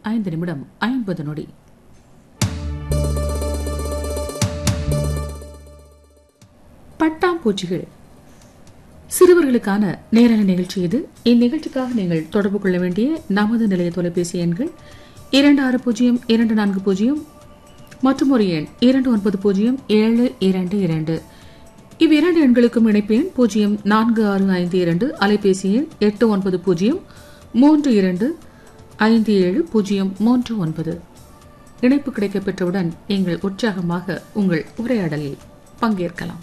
ஐந்து நிமிடம் ஐம்பது நொடி பட்டாம்பூச்சிகள் சிறுவர்களுக்கான நேரல நிகழ்ச்சி இது இந்நிகழ்ச்சிக்காக நீங்கள் தொடர்பு கொள்ள வேண்டிய நமது நிலைய தொலைபேசி எண்கள் இரண்டு ஆறு பூஜ்ஜியம் இரண்டு நான்கு பூஜ்ஜியம் மற்றும் ஒரு எண் இரண்டு ஒன்பது பூஜ்ஜியம் ஏழு இரண்டு இரண்டு இவ்விரண்டு எண்களுக்கும் இணைப்பு எண் பூஜ்ஜியம் நான்கு ஆறு ஐந்து இரண்டு அலைபேசி எண் எட்டு ஒன்பது பூஜ்ஜியம் மூன்று இரண்டு ஐந்து ஏழு பூஜ்ஜியம் மூன்று ஒன்பது இணைப்பு கிடைக்கப் பெற்றவுடன் எங்கள் உற்சாகமாக உங்கள் உரையாடலில் பங்கேற்கலாம்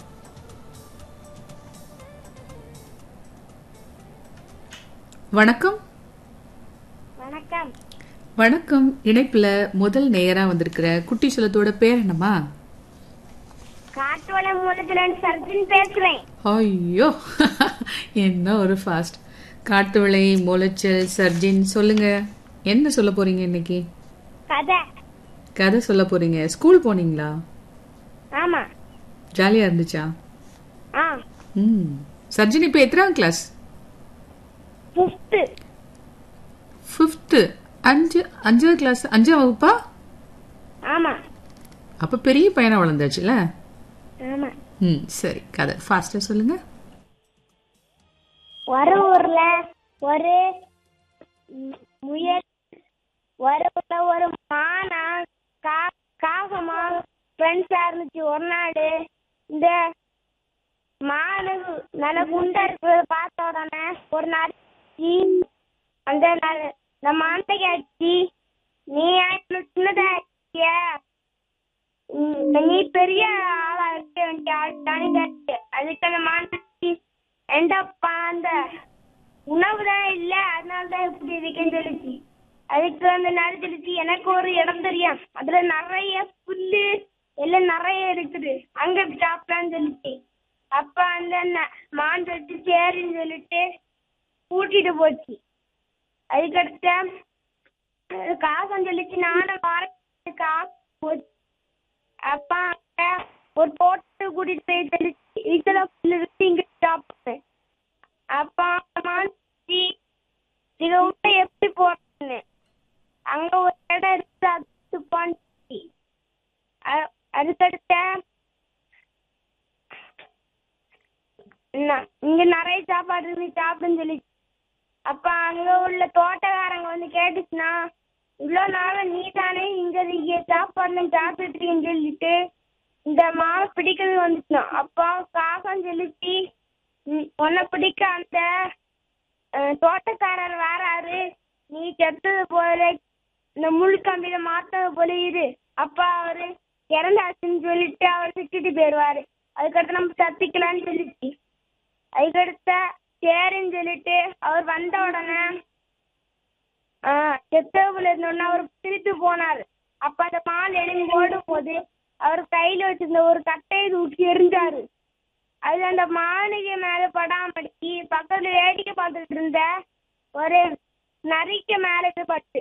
வணக்கம் வணக்கம் வணக்கம் இணைப்புல முதல் நேரா வந்திருக்கிற குட்டி செல்லத்தோட பேர் என்னம்மா காட்டுவளை மூலத்துல சர்ஜன் பேசுறேன் ஐயோ என்ன ஒரு ஃபாஸ்ட் காட்டு விளை மூளைச்சல் சர்ஜின் சொல்லுங்க என்ன சொல்ல போறீங்க இன்னைக்கு கதை கதை சொல்ல போறீங்க ஸ்கூல் போனீங்களா ஆமா ஜாலியா இருந்துச்சா ஆ ம் சர்ஜின் இப்போ எத்தனாம் கிளாஸ் ஃபிஃப்த்து ஃபிஃப்த்து அஞ்சு அஞ்சாவது கிளாஸ் அஞ்சாம் வகுப்பா ஆமா அப்ப பெரிய பையனா வளர்ந்தாச்சுல ஆமா ம் சரி கதை ஃபாஸ்டா சொல்லுங்க ஒரு ஊர்ல ஒரு மு- முயல் ஒரு ஊர்ல ஒரு மானா கா காகமா ஃப்ரெண்ட்ஸா இருந்துச்சு ஒரு நாள் இந்த மானு நல்ல குண்டா இருக்கிறத பார்த்த உடனே ஒரு நாள் ஈ, அந்த நாள் இந்த மாட்டை கேட்டுச்சு நீ ஆயிரம் சின்னதா இருக்கிய உம், நீ பெரிய ஆளா இருக்க வேண்டிய ஆள் தானே கேட்டு அதுக்கு அந்த மாட்டு ஏண்டாப்பா அந்த உணவு தான் இல்ல அதனால தான் இப்படி இருக்கேன்னு சொல்லிச்சு அதுக்கு அந்த நாள் சொல்லிச்சு எனக்கு ஒரு இடம் தெரியும் அதுல நிறைய புல்லு எல்லாம் நிறைய இருக்குது அங்க போய் சாப்பிடலாம்னு சொல்லிச்சு அப்ப அந்த ந- மான் சொல்லிட்டு சரின்னு சொல்லிட்டு கூட்டிட்டு போச்சு அதுக்கடுத்த அஹ் காகம் சொல்லிச்சு நானும் வரேன் காகம் போச்சு அப்பா அங்க ஒரு தோட்டத்தை கூட்டிட்டு போய் தெளிச்சு இதுல புல்லு இருக்கு இங்க சாப்பிடுறேன் அப்பா அம்மா சி, இத விட்டு எப்படி போறேன்னு அங்க ஒரு இடம் இருக்கு அது பாண்டி அதுக்கடுத்த ந- இங்க நிறைய சாப்பாடு இருக்கு சாப்பிடுன்னு சொல்லி அப்ப அங்க உள்ள தோட்டக்காரங்க வந்து கேட்டுச்சுன்னா இவ்வளவு நாள நீ தானே இங்க இங்க சாப்பாடு சாப்பிட்டுட்டு இருக்கேன்னு சொல்லிட்டு இந்த மாவை பிடிக்கிறது வந்துச்சுனா அப்பா காகம் சொல்லிச்சு "ம், உன்னை பிடிக்க அந்த அஹ், தோட்டக்காரர் வராரு நீ செத்தது போல இந்த முள் கம்பியில மாத்தது போல இரு அப்பா அவரு இறந்தாச்சுன்னு சொல்லிட்டு அவர் திட்டிட்டு போயிடுவாரு அதுக்கடுத்து நம்ம தப்பிக்கலாம்னு சொல்லிச்சு அதுக்கடுத்த சரின்னு சொல்லிட்டு அவர் வந்த உடனே செத்தவுல இருந்தோடனே அவர் திருப்பி போனாரு அப்ப அந்த மால் எழுந்து ஓடும் போது அவர் கையில வச்சிருந்த ஒரு கட்டையை தூக்கி எரிஞ்சாரு அது அந்த மாளிகை மேல படாமடி பக்கத்துல வேடிக்கை பார்த்துட்டு இருந்த ஒரு நரிக்கு மேல இது பட்டு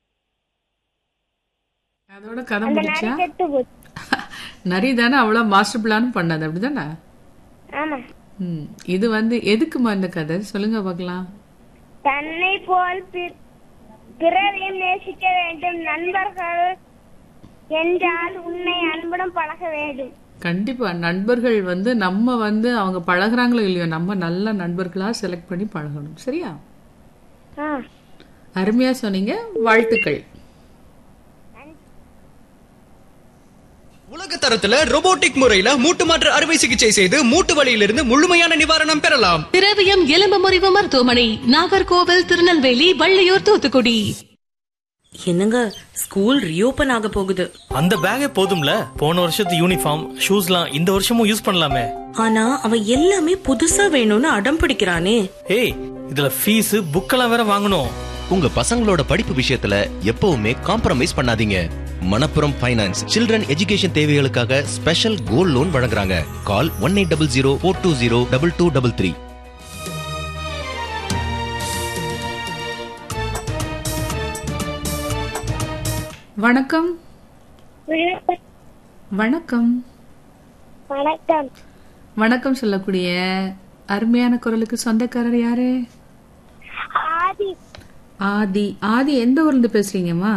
அதோட கதை அந்த நரி முடிச்சா செத்து போச்சு நரி தானே அவ்வளவு மாஸ்டர் பிளான் பண்ணது அப்படிதானே ஆமா ம் இது வந்து எதுக்குமா இந்த கதை சொல்லுங்க பார்க்கலாம் தன்னை போல் பி- பிறரையும் நேசிக்க வேண்டும் நண்பர்கள் என்றால் உன்னை அன்புடன் பழக வேண்டும் கண்டிப்பா நண்பர்கள் வந்து நம்ம வந்து அவங்க பழகுறாங்களோ இல்லையோ நம்ம நல்ல நண்பர்களா செலக்ட் பண்ணி பழகணும் சரியா ஆ அருமையா சொன்னீங்க வாழ்த்துக்கள் உலக தரத்துல robotic முறையில மூட்டு மாற்று அறுவை சிகிச்சை செய்து மூட்டு வலியிலிருந்து முழுமையான நிவாரணம் பெறலாம் திரவியம் எலும்பு முறிவு மருத்துவமனை நாகர்கோவில் திருநெல்வேலி வள்ளியூர் தூத்துக்குடி என்னங்க ஸ்கூல் ரீஓபன் ஆக போகுது அந்த பேக்கே போதும்ல போன வருஷத்து யூனிஃபார்ம் ஷூஸ்லாம் இந்த வருஷமும் யூஸ் பண்ணலாமே ஆனா அவன் எல்லாமே புதுசா வேணும்னு அடம் பிடிக்கிறானே ஏய் இதுல ஃபீஸ் புக்கெல்லாம் வேற வாங்கணும் உங்க பசங்களோட படிப்பு விஷயத்துல எப்பவுமே காம்ப்ரமைஸ் பண்ணாதீங்க மணப்புரம் ஃபைனான்ஸ் சில்ட்ரன் எஜுகேஷன் தேவைகளுக்காக ஸ்பெஷல் கோல்ட் லோன் வழங்குறாங்க call one eight double zero four two zero double two double three வணக்கம் வணக்கம் வணக்கம் வணக்கம் சொல்லக்கூடிய அருமையான குரலுக்கு சொந்தக்காரர் யாரு ஆதி ஆதி ஆதி எந்த ஊர்ல இருந்து பேசுறீங்கம்மா